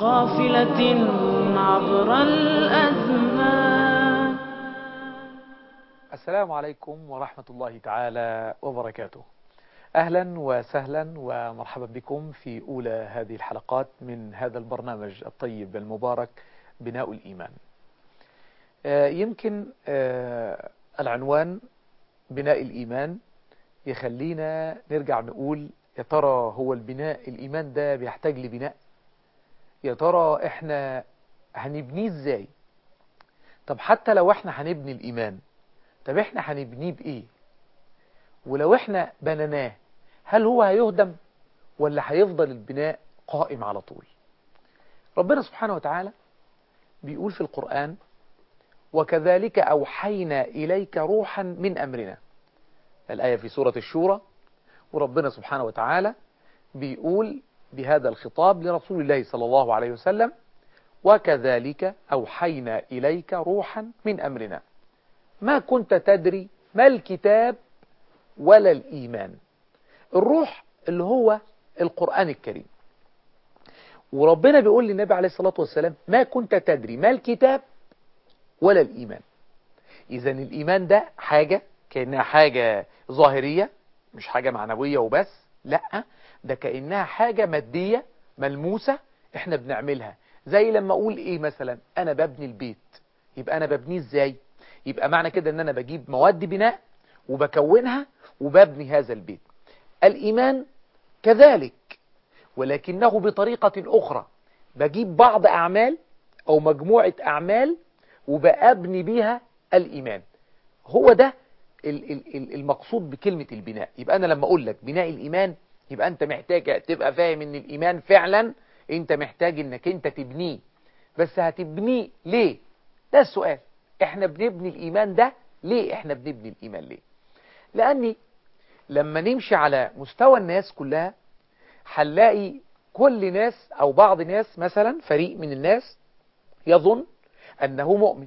قافلة عبر الأزمان السلام عليكم ورحمة الله تعالى وبركاته أهلا وسهلا ومرحبا بكم في أولى هذه الحلقات من هذا البرنامج الطيب المبارك بناء الإيمان آه، يمكن آه، العنوان بناء الإيمان يخلينا نرجع نقول يا ترى هو البناء الإيمان ده بيحتاج لبناء يا ترى احنا هنبنيه ازاي طب حتى لو احنا هنبني الإيمان طب احنا هنبنيه بإيه ولو احنا بنيناه هل هو هيهدم ولا هيفضل البناء قائم على طول ربنا سبحانه وتعالى بيقول في القرآن وكذلك أوحينا إليك روحا من أمرنا الآية في سورة الشورى وربنا سبحانه وتعالى بيقول بهذا الخطاب لرسول الله صلى الله عليه وسلم وكذلك أوحينا إليك روحا من أمرنا ما كنت تدري ما الكتاب ولا الإيمان الروح اللي هو القرآن الكريم وربنا بيقول للنبي عليه الصلاة والسلام ما كنت تدري ما الكتاب ولا الإيمان إذا الإيمان ده حاجة كأنها حاجة ظاهرية مش حاجة معنوية وبس لا ده كأنها حاجة مادية ملموسة احنا بنعملها زي لما اقول ايه مثلا انا ببني البيت يبقى انا ببنيه ازاي يبقى معنى كده ان انا بجيب مواد بناء وبكونها وببني هذا البيت الايمان كذلك ولكنه بطريقة اخرى بجيب بعض اعمال او مجموعة اعمال وبأبني بيها الايمان هو ده المقصود بكلمة البناء يبقى انا لما اقول لك بناء الايمان يبقى انت محتاج تبقى فاهم ان الايمان فعلا انت محتاج انك انت تبنيه بس هتبنيه ليه ده السؤال احنا بنبني الايمان ده ليه احنا بنبني الايمان ليه لاني لما نمشي على مستوى الناس كلها هنلاقي كل ناس او بعض ناس مثلا فريق من الناس يظن انه مؤمن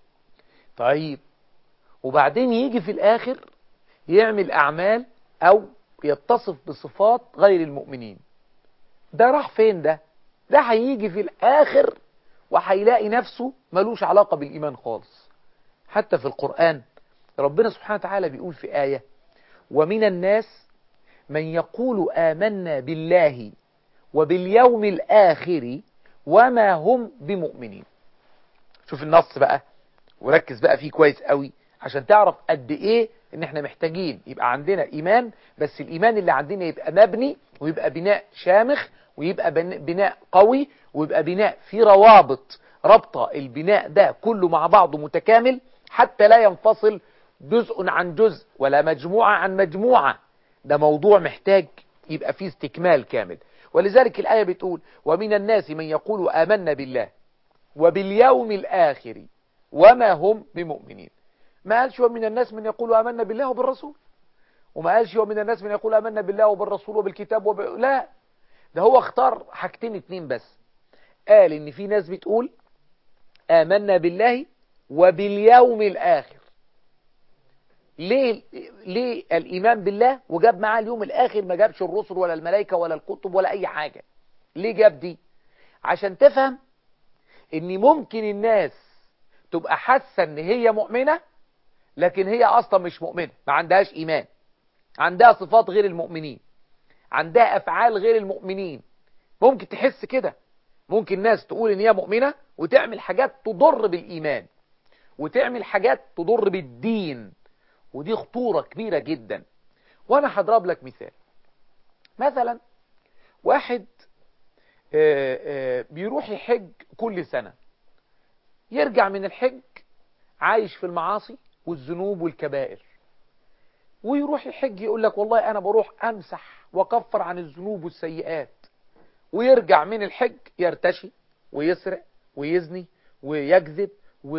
طيب وبعدين يجي في الاخر يعمل اعمال او يتصف بصفات غير المؤمنين ده راح فين ده ده هيجي في الاخر وهيلاقي نفسه ملوش علاقة بالايمان خالص حتى في القرآن ربنا سبحانه وتعالى بيقول في آية ومن الناس من يقول آمنا بالله وباليوم الآخر وما هم بمؤمنين شوف النص بقى وركز بقى فيه كويس قوي عشان تعرف قد ايه ان احنا محتاجين يبقى عندنا ايمان بس الايمان اللي عندنا يبقى مبني ويبقى بناء شامخ ويبقى بناء قوي ويبقى بناء في روابط رابطة البناء ده كله مع بعضه متكامل حتى لا ينفصل جزء عن جزء ولا مجموعة عن مجموعة ده موضوع محتاج يبقى فيه استكمال كامل ولذلك الآية بتقول ومن الناس من يقول آمنا بالله وباليوم الآخر وما هم بمؤمنين ما قالش ومن الناس من يقول آمنا بالله وبالرسول وما قالش ومن الناس من يقول آمنا بالله وبالرسول وبالكتاب وب... لا ده هو اختار حاجتين اتنين بس قال ان في ناس بتقول آمنا بالله وباليوم الآخر ليه ليه الإيمان بالله وجاب معاه اليوم الآخر ما جابش الرسل ولا الملائكة ولا الكتب ولا أي حاجة ليه جاب دي عشان تفهم ان ممكن الناس تبقى حاسة ان هي مؤمنة لكن هي اصلا مش مؤمنة ما عندهاش ايمان عندها صفات غير المؤمنين عندها افعال غير المؤمنين ممكن تحس كده ممكن ناس تقول ان هي مؤمنة وتعمل حاجات تضر بالايمان وتعمل حاجات تضر بالدين ودي خطورة كبيرة جدا وانا هضرب لك مثال مثلا واحد آآ آآ بيروح يحج كل سنة يرجع من الحج عايش في المعاصي والذنوب والكبائر ويروح يحج يقول لك والله انا بروح امسح واكفر عن الذنوب والسيئات ويرجع من الحج يرتشي ويسرق ويزني ويكذب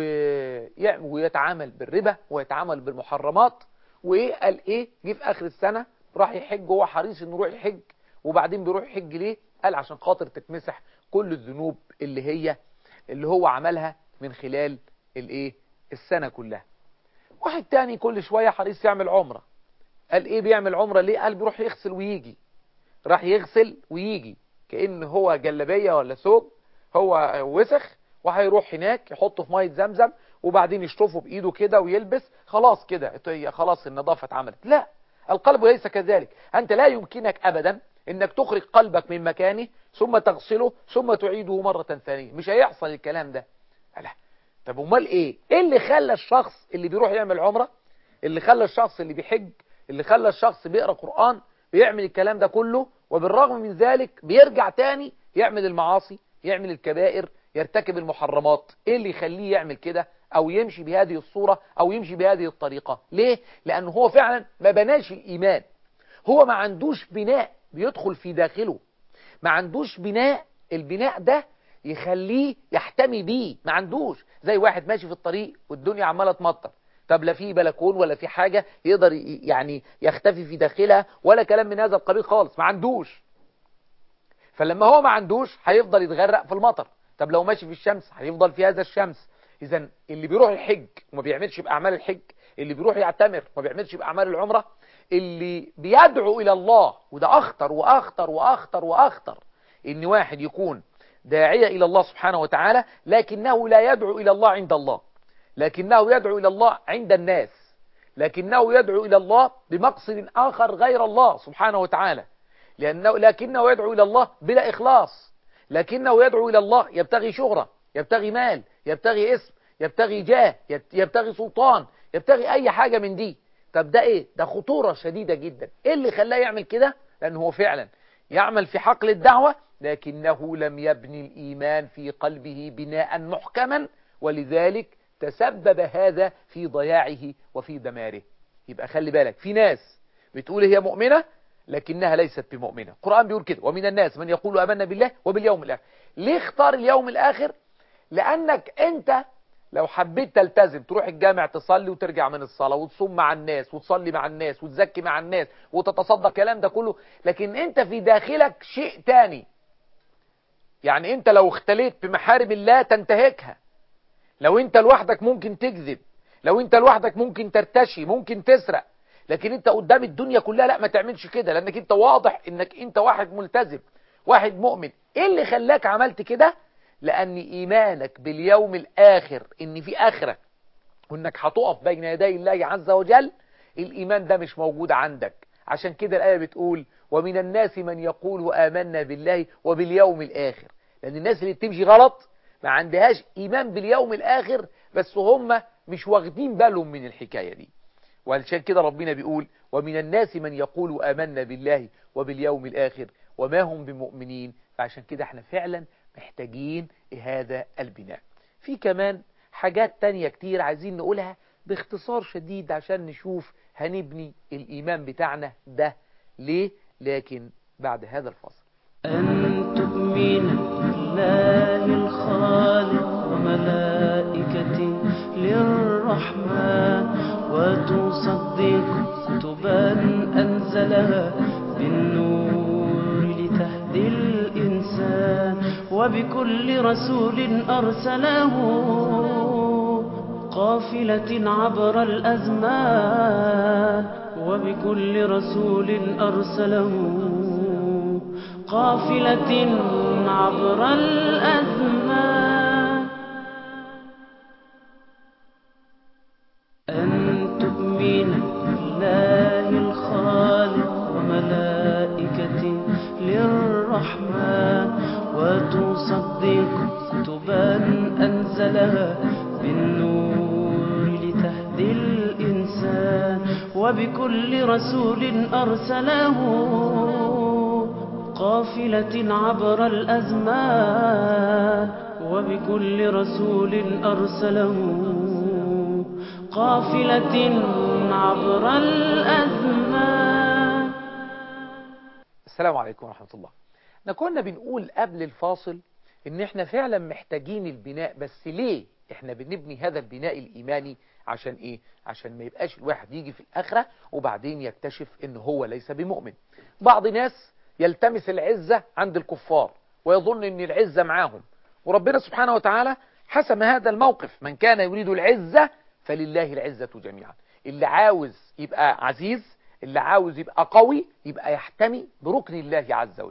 ويتعامل بالربا ويتعامل بالمحرمات وايه قال ايه جه في اخر السنة راح يحج هو حريص انه يروح يحج وبعدين بيروح يحج ليه قال عشان خاطر تتمسح كل الذنوب اللي هي اللي هو عملها من خلال الايه السنة كلها واحد تاني كل شوية حريص يعمل عمرة قال ايه بيعمل عمرة ليه قال بيروح يغسل ويجي راح يغسل ويجي كأن هو جلبية ولا ثوب هو وسخ وهيروح هناك يحطه في ميه زمزم وبعدين يشطفه بايده كده ويلبس خلاص كده خلاص النظافه اتعملت لا القلب ليس كذلك انت لا يمكنك ابدا انك تخرج قلبك من مكانه ثم تغسله ثم تعيده مرة ثانية مش هيحصل الكلام ده لا طب امال ايه ايه اللي خلى الشخص اللي بيروح يعمل عمرة اللي خلى الشخص اللي بيحج اللي خلى الشخص بيقرأ قرآن بيعمل الكلام ده كله وبالرغم من ذلك بيرجع تاني يعمل المعاصي يعمل الكبائر يرتكب المحرمات ايه اللي يخليه يعمل كده او يمشي بهذه الصورة او يمشي بهذه الطريقة ليه لانه هو فعلا ما بناش الايمان هو ما عندوش بناء بيدخل في داخله ما عندوش بناء البناء ده يخليه يحتمي بيه ما عندوش زي واحد ماشي في الطريق والدنيا عماله تمطر طب لا في بلكون ولا في حاجة يقدر يعني يختفي في داخلها ولا كلام من هذا القبيل خالص ما عندوش فلما هو ما عندوش هيفضل يتغرق في المطر طب لو ماشي في الشمس هيفضل في هذا الشمس اذا اللي بيروح الحج وما بيعملش باعمال الحج اللي بيروح يعتمر وما بيعملش باعمال العمره اللي بيدعو إلى الله وده أخطر وأخطر وأخطر وأخطر إن واحد يكون داعية إلى الله سبحانه وتعالى لكنه لا يدعو إلى الله عند الله لكنه يدعو إلى الله عند الناس لكنه يدعو إلى الله بمقصد آخر غير الله سبحانه وتعالى لأنه لكنه يدعو إلى الله بلا إخلاص لكنه يدعو إلى الله يبتغي شهرة يبتغي مال يبتغي اسم يبتغي جاه يبتغي سلطان يبتغي أي حاجة من دي طب ده ايه ده خطورة شديدة جدا ايه اللي خلاه يعمل كده لانه هو فعلا يعمل في حقل الدعوة لكنه لم يبني الإيمان في قلبه بناء محكما ولذلك تسبب هذا في ضياعه وفي دماره يبقى خلي بالك في ناس بتقول هي مؤمنة لكنها ليست بمؤمنة القرآن بيقول كده ومن الناس من يقول أمنا بالله وباليوم الآخر ليه اختار اليوم الآخر لأنك أنت لو حبيت تلتزم تروح الجامع تصلي وترجع من الصلاة وتصوم مع الناس وتصلي مع الناس وتزكي مع الناس وتتصدق الكلام ده كله لكن انت في داخلك شيء تاني يعني انت لو اختليت بمحارم الله تنتهكها لو انت لوحدك ممكن تكذب لو انت لوحدك ممكن ترتشي ممكن تسرق لكن انت قدام الدنيا كلها لا ما تعملش كده لانك انت واضح انك انت واحد ملتزم واحد مؤمن ايه اللي خلاك عملت كده لأن إيمانك باليوم الآخر إن في آخرة وإنك هتقف بين يدي الله عز وجل الإيمان ده مش موجود عندك عشان كده الآية بتقول ومن الناس من يقول آمنا بالله وباليوم الآخر لأن الناس اللي بتمشي غلط ما عندهاش إيمان باليوم الآخر بس هم مش واخدين بالهم من الحكاية دي وعشان كده ربنا بيقول ومن الناس من يقول آمنا بالله وباليوم الآخر وما هم بمؤمنين فعشان كده احنا فعلا محتاجين هذا البناء في كمان حاجات تانية كتير عايزين نقولها باختصار شديد عشان نشوف هنبني الإيمان بتاعنا ده ليه لكن بعد هذا الفصل أن تؤمن بالله الخالق وملائكته للرحمن وتصدق كتبا أنزلها بالنور لتهدي الإنسان وبكل رسول أرسله قافلة عبر الأزمان وبكل رسول أرسله قافلة عبر الأزمان أن تؤمن بالله الخالق وملائكته للرحمن وتصدق كتبا أنزلها بالنور لتهدي الإنسان وبكل رسول أرسله قافلة عبر الأزمان وبكل رسول أرسله قافلة عبر الأزمان السلام عليكم ورحمة الله احنا كنا بنقول قبل الفاصل ان احنا فعلا محتاجين البناء بس ليه احنا بنبني هذا البناء الايماني عشان ايه عشان ما يبقاش الواحد يجي في الاخرة وبعدين يكتشف ان هو ليس بمؤمن بعض ناس يلتمس العزة عند الكفار ويظن ان العزة معاهم وربنا سبحانه وتعالى حسم هذا الموقف من كان يريد العزة فلله العزة جميعا اللي عاوز يبقى عزيز اللي عاوز يبقى قوي يبقى يحتمي بركن الله عز وجل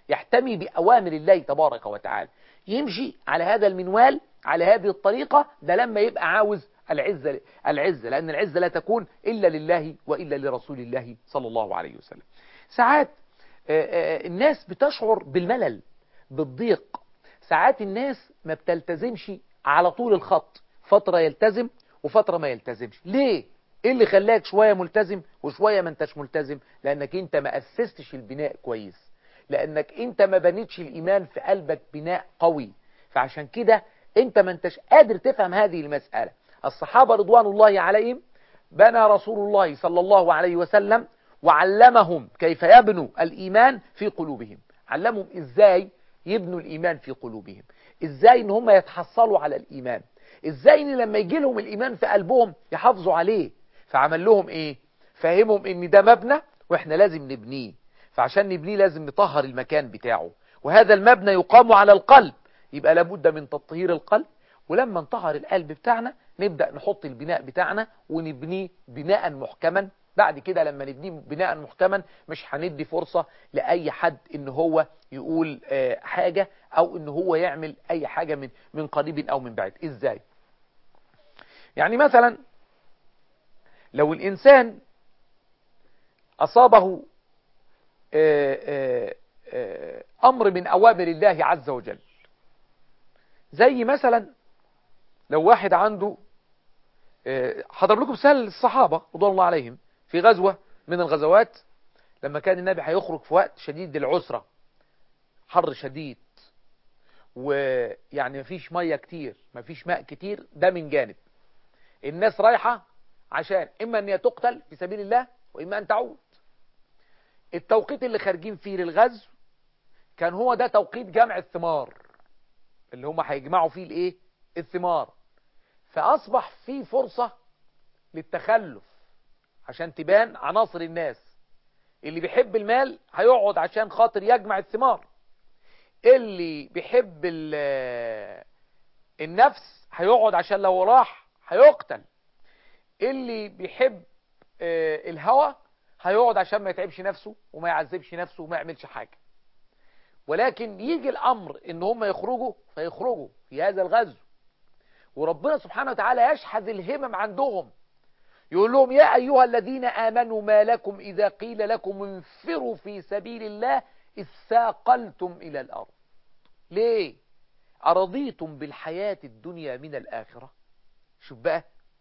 يحتمي بأوامر الله تبارك وتعالى يمشي على هذا المنوال على هذه الطريقة ده لما يبقى عاوز العزة العزة لأن العزة لا تكون إلا لله وإلا لرسول الله صلى الله عليه وسلم ساعات الناس بتشعر بالملل بالضيق ساعات الناس ما بتلتزمش على طول الخط فترة يلتزم وفترة ما يلتزمش ليه؟ ايه اللي خلاك شوية ملتزم وشوية ما انتش ملتزم لانك انت ما اسستش البناء كويس لانك انت ما بنيتش الايمان في قلبك بناء قوي فعشان كده انت ما انتش قادر تفهم هذه المسألة الصحابة رضوان الله عليهم بنى رسول الله صلى الله عليه وسلم وعلمهم كيف يبنوا الإيمان في قلوبهم علمهم إزاي يبنوا الإيمان في قلوبهم إزاي إن هم يتحصلوا على الإيمان إزاي إن لما يجي لهم الإيمان في قلبهم يحافظوا عليه فعمل لهم إيه فهمهم إن ده مبنى وإحنا لازم نبنيه فعشان نبنيه لازم نطهر المكان بتاعه وهذا المبنى يقام على القلب يبقى لابد من تطهير القلب ولما نطهر القلب بتاعنا نبدأ نحط البناء بتاعنا ونبنيه بناء محكما بعد كده لما نبنيه بناء محكما مش هندي فرصة لأي حد ان هو يقول حاجة او ان هو يعمل اي حاجة من من قريب او من بعيد ازاي يعني مثلا لو الانسان اصابه امر من اوامر الله عز وجل زي مثلا لو واحد عنده حضر لكم مثال الصحابة رضوان الله عليهم في غزوة من الغزوات لما كان النبي هيخرج في وقت شديد العسرة حر شديد ويعني مفيش مية كتير مفيش ماء كتير ده من جانب الناس رايحة عشان إما أن تقتل في سبيل الله وإما أن تعود التوقيت اللي خارجين فيه للغزو كان هو ده توقيت جمع الثمار اللي هم هيجمعوا فيه الايه الثمار فأصبح في فرصة للتخلف عشان تبان عناصر الناس اللي بيحب المال هيقعد عشان خاطر يجمع الثمار اللي بيحب النفس هيقعد عشان لو راح هيقتل اللي بيحب الهوى هيقعد عشان ما يتعبش نفسه وما يعذبش نفسه وما يعملش حاجة ولكن يجي الأمر ان هم يخرجوا فيخرجوا في هذا الغزو وربنا سبحانه وتعالى يشحذ الهمم عندهم يقول لهم يا أيها الذين آمنوا ما لكم إذا قيل لكم انفروا في سبيل الله اثاقلتم إلى الأرض ليه أرضيتم بالحياة الدنيا من الآخرة شوف بقى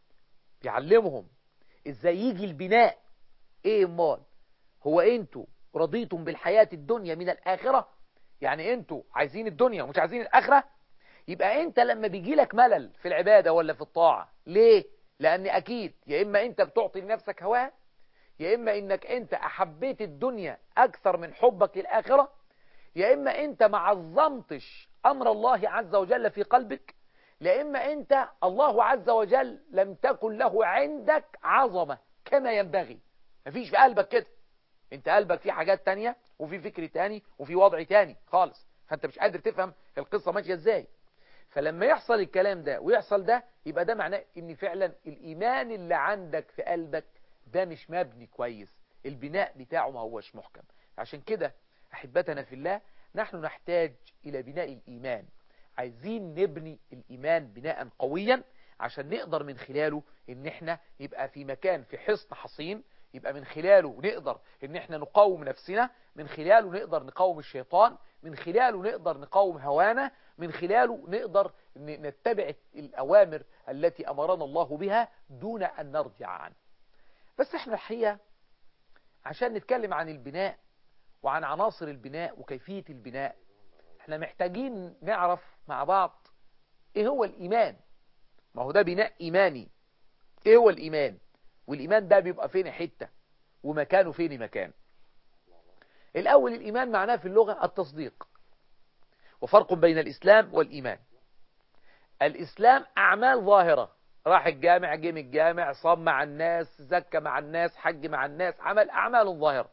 بيعلمهم إزاي يجي البناء إيه مال هو أنتوا رضيتم بالحياة الدنيا من الآخرة يعني أنتوا عايزين الدنيا ومش عايزين الآخرة يبقى أنت لما بيجي لك ملل في العبادة ولا في الطاعة ليه لأن أكيد يا إما أنت بتعطي لنفسك هواها يا إما إنك أنت أحبيت الدنيا أكثر من حبك للآخرة يا إما أنت ما عظمتش أمر الله عز وجل في قلبك يا إما أنت الله عز وجل لم تكن له عندك عظمة كما ينبغي مفيش في قلبك كده انت قلبك فيه حاجات تانية وفي فكر تاني وفي وضع تاني خالص فانت مش قادر تفهم القصة ماشية ازاي فلما يحصل الكلام ده ويحصل ده يبقى ده معناه ان فعلا الايمان اللي عندك في قلبك ده مش مبني كويس البناء بتاعه ما هوش محكم عشان كده احبتنا في الله نحن نحتاج الى بناء الايمان عايزين نبني الايمان بناء قويا عشان نقدر من خلاله ان احنا يبقى في مكان في حصن حصين يبقى من خلاله نقدر ان احنا نقاوم نفسنا من خلاله نقدر نقاوم الشيطان من خلاله نقدر نقاوم هوانا من خلاله نقدر نتبع الأوامر التي أمرنا الله بها دون أن نرجع عنه بس احنا الحقيقة عشان نتكلم عن البناء وعن عناصر البناء وكيفية البناء احنا محتاجين نعرف مع بعض ايه هو الإيمان ما هو ده بناء إيماني ايه هو الإيمان والإيمان ده بيبقى فين حتة ومكانه فين مكان الأول الإيمان معناه في اللغة التصديق وفرق بين الإسلام والإيمان الإسلام أعمال ظاهرة راح الجامع جه من الجامع صام مع الناس زكى مع الناس حج مع الناس عمل أعمال ظاهرة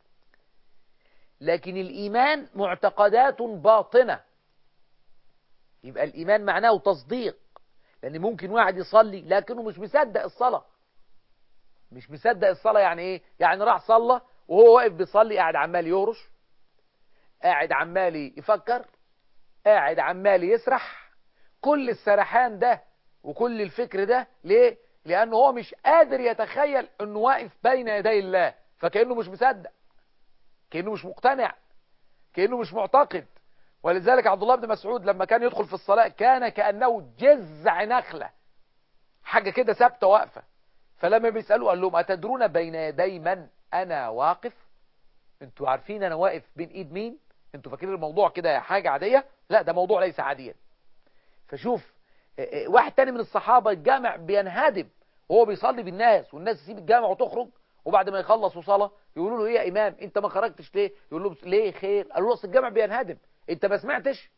لكن الإيمان معتقدات باطنة يبقى الإيمان معناه تصديق لأن ممكن واحد يصلي لكنه مش مصدق الصلاة مش مصدق الصلاة يعني إيه يعني راح صلى وهو واقف بيصلي قاعد عمال يهرش قاعد عمال يفكر قاعد عمال يسرح كل السرحان ده وكل الفكر ده ليه لانه هو مش قادر يتخيل انه واقف بين يدي الله فكانه مش مصدق كانه مش مقتنع كانه مش معتقد ولذلك عبد الله بن مسعود لما كان يدخل في الصلاة كان كأنه جزع نخلة حاجة كده ثابتة واقفة فلما بيسألوا قال لهم أتدرون بين يدي من أنا واقف انتوا عارفين أنا واقف بين إيد مين انتوا فاكرين الموضوع كده حاجة عادية لا ده موضوع ليس عاديا فشوف واحد تاني من الصحابة الجامع بينهدم وهو بيصلي بالناس والناس تسيب الجامع وتخرج وبعد ما يخلصوا صلاة يقولوا له ايه يا امام انت ما خرجتش ليه يقول له ليه خير قالوا له اصل الجامع بينهدم انت ما سمعتش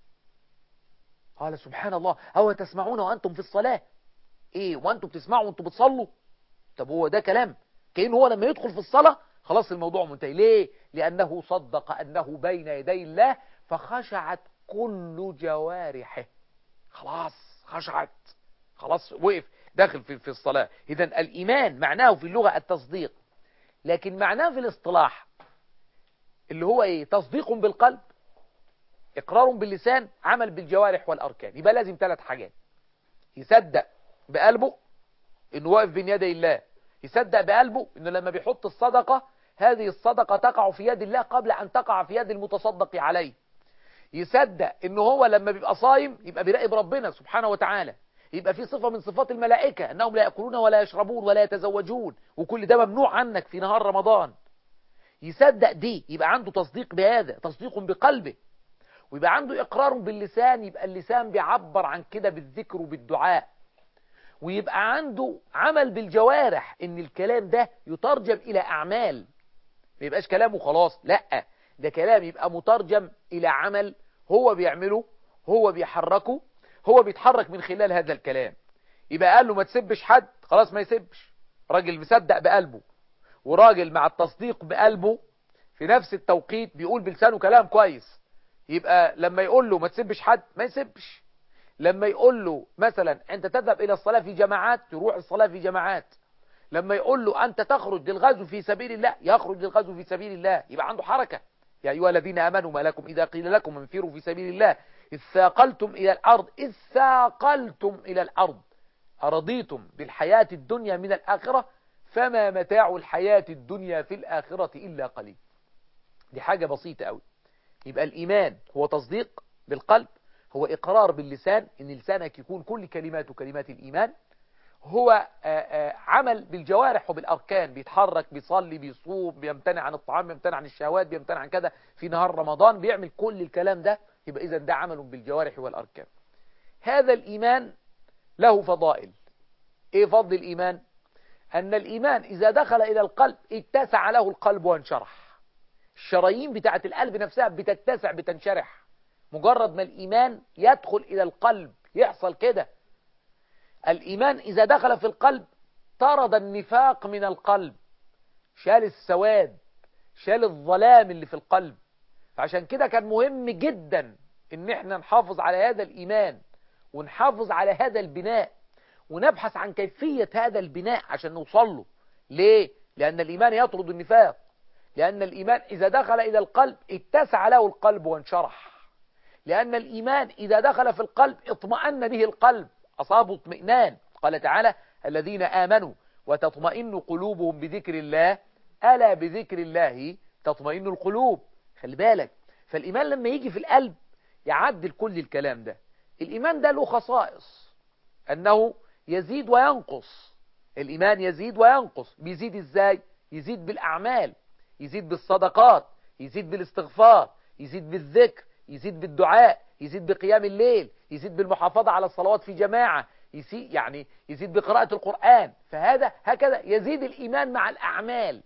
قال سبحان الله هو تسمعون وانتم في الصلاة ايه وانتم بتسمعوا وانتم بتصلوا طب هو ده كلام كأن هو لما يدخل في الصلاة خلاص الموضوع منتهي ليه لأنه صدق أنه بين يدي الله فخشعت كل جوارحه خلاص خشعت خلاص وقف داخل في, في الصلاة إذا الإيمان معناه في اللغة التصديق لكن معناه في الاصطلاح اللي هو ايه تصديق بالقلب اقرار باللسان عمل بالجوارح والاركان يبقى لازم ثلاث حاجات يصدق بقلبه انه واقف بين يدي الله يصدق بقلبه انه لما بيحط الصدقة هذه الصدقة تقع في يد الله قبل ان تقع في يد المتصدق عليه يصدق انه هو لما بيبقى صايم يبقى بيراقب ربنا سبحانه وتعالى يبقى في صفة من صفات الملائكة انهم لا يأكلون ولا يشربون ولا يتزوجون وكل ده ممنوع عنك في نهار رمضان يصدق دي يبقى عنده تصديق بهذا تصديق بقلبه ويبقى عنده إقرار باللسان يبقى اللسان بيعبر عن كده بالذكر وبالدعاء ويبقى عنده عمل بالجوارح ان الكلام ده يترجم الى اعمال ما يبقاش كلامه خلاص لا ده كلام يبقى مترجم الى عمل هو بيعمله هو بيحركه هو بيتحرك من خلال هذا الكلام يبقى قال له ما تسبش حد خلاص ما يسبش راجل مصدق بقلبه وراجل مع التصديق بقلبه في نفس التوقيت بيقول بلسانه كلام كويس يبقى لما يقول له ما تسبش حد ما يسبش لما يقول له مثلا انت تذهب الى الصلاة في جماعات تروح الصلاة في جماعات لما يقول له انت تخرج للغزو في سبيل الله يخرج للغزو في سبيل الله يبقى عنده حركة يا ايها الذين امنوا ما لكم اذا قيل لكم انفروا في سبيل الله اذ ثاقلتم الى الارض اذ ثاقلتم الى الارض ارضيتم بالحياة الدنيا من الاخرة فما متاع الحياة الدنيا في الاخرة الا قليل دي حاجة بسيطة قوي يبقى الايمان هو تصديق بالقلب هو إقرار باللسان إن لسانك يكون كل كلماته كلمات الإيمان هو عمل بالجوارح وبالأركان بيتحرك بيصلي بيصوم بيمتنع عن الطعام بيمتنع عن الشهوات بيمتنع عن كذا في نهار رمضان بيعمل كل الكلام ده يبقى إذا ده عمل بالجوارح والأركان هذا الإيمان له فضائل إيه فضل الإيمان أن الإيمان إذا دخل إلى القلب اتسع له القلب وانشرح الشرايين بتاعت القلب نفسها بتتسع بتنشرح مجرد ما الإيمان يدخل إلى القلب يحصل كده الإيمان إذا دخل في القلب طرد النفاق من القلب شال السواد شال الظلام اللي في القلب فعشان كده كان مهم جدا ان احنا نحافظ على هذا الإيمان ونحافظ على هذا البناء ونبحث عن كيفية هذا البناء عشان نوصل له ليه؟ لأن الإيمان يطرد النفاق لأن الإيمان إذا دخل إلى القلب اتسع له القلب وانشرح لأن الإيمان إذا دخل في القلب اطمأن به القلب أصابه اطمئنان قال تعالى الذين آمنوا وتطمئن قلوبهم بذكر الله ألا بذكر الله تطمئن القلوب خلي بالك فالإيمان لما يجي في القلب يعدل كل الكلام ده الإيمان ده له خصائص أنه يزيد وينقص الإيمان يزيد وينقص بيزيد إزاي يزيد بالأعمال يزيد بالصدقات يزيد بالاستغفار يزيد بالذكر يزيد بالدعاء يزيد بقيام الليل يزيد بالمحافظة على الصلوات في جماعة يزيد يعني يزيد بقراءة القرآن فهذا هكذا يزيد الإيمان مع الأعمال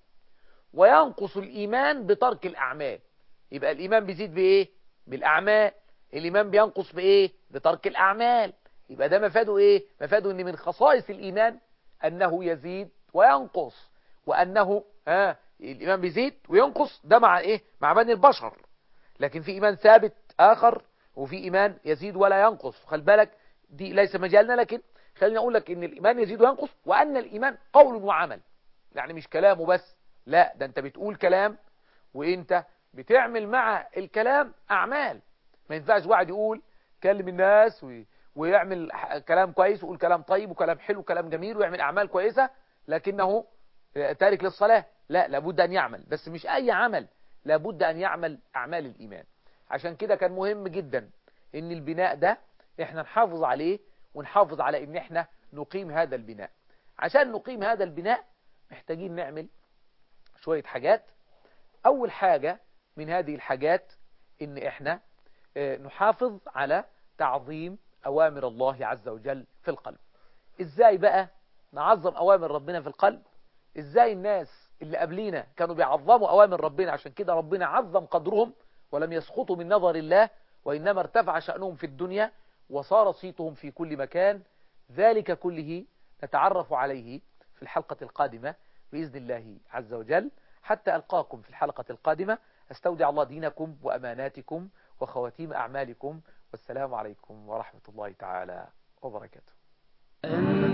وينقص الإيمان بترك الأعمال يبقى الإيمان بيزيد بإيه بالأعمال الإيمان بينقص بإيه بترك الأعمال يبقى ده مفاده إيه مفاده إن من خصائص الإيمان أنه يزيد وينقص وأنه ها الإيمان بيزيد وينقص ده مع إيه مع بني البشر لكن في إيمان ثابت آخر وفي إيمان يزيد ولا ينقص خل بالك دي ليس مجالنا لكن خلينا أقول لك إن الإيمان يزيد وينقص وأن الإيمان قول وعمل يعني مش كلام وبس لا ده أنت بتقول كلام وإنت بتعمل مع الكلام أعمال ما ينفعش واحد يقول كلم الناس وي... ويعمل ح- كلام كويس ويقول كلام طيب وكلام حلو وكلام جميل ويعمل أعمال كويسة لكنه تارك للصلاة لا لابد أن يعمل بس مش أي عمل لابد أن يعمل أعمال الإيمان عشان كده كان مهم جدا ان البناء ده احنا نحافظ عليه ونحافظ على ان احنا نقيم هذا البناء عشان نقيم هذا البناء محتاجين نعمل شوية حاجات اول حاجة من هذه الحاجات ان احنا آه، نحافظ على تعظيم اوامر الله عز وجل في القلب ازاي بقى نعظم اوامر ربنا في القلب ازاي الناس اللي قبلينا كانوا بيعظموا اوامر ربنا عشان كده ربنا عظم قدرهم ولم يسقطوا من نظر الله وإنما ارتفع شأنهم في الدنيا وصار صيتهم في كل مكان ذلك كله نتعرف عليه في الحلقة القادمة بإذن الله عز وجل حتى ألقاكم في الحلقة القادمة أستودع الله دينكم وأماناتكم وخواتيم أعمالكم والسلام عليكم ورحمة الله تعالى وبركاته أن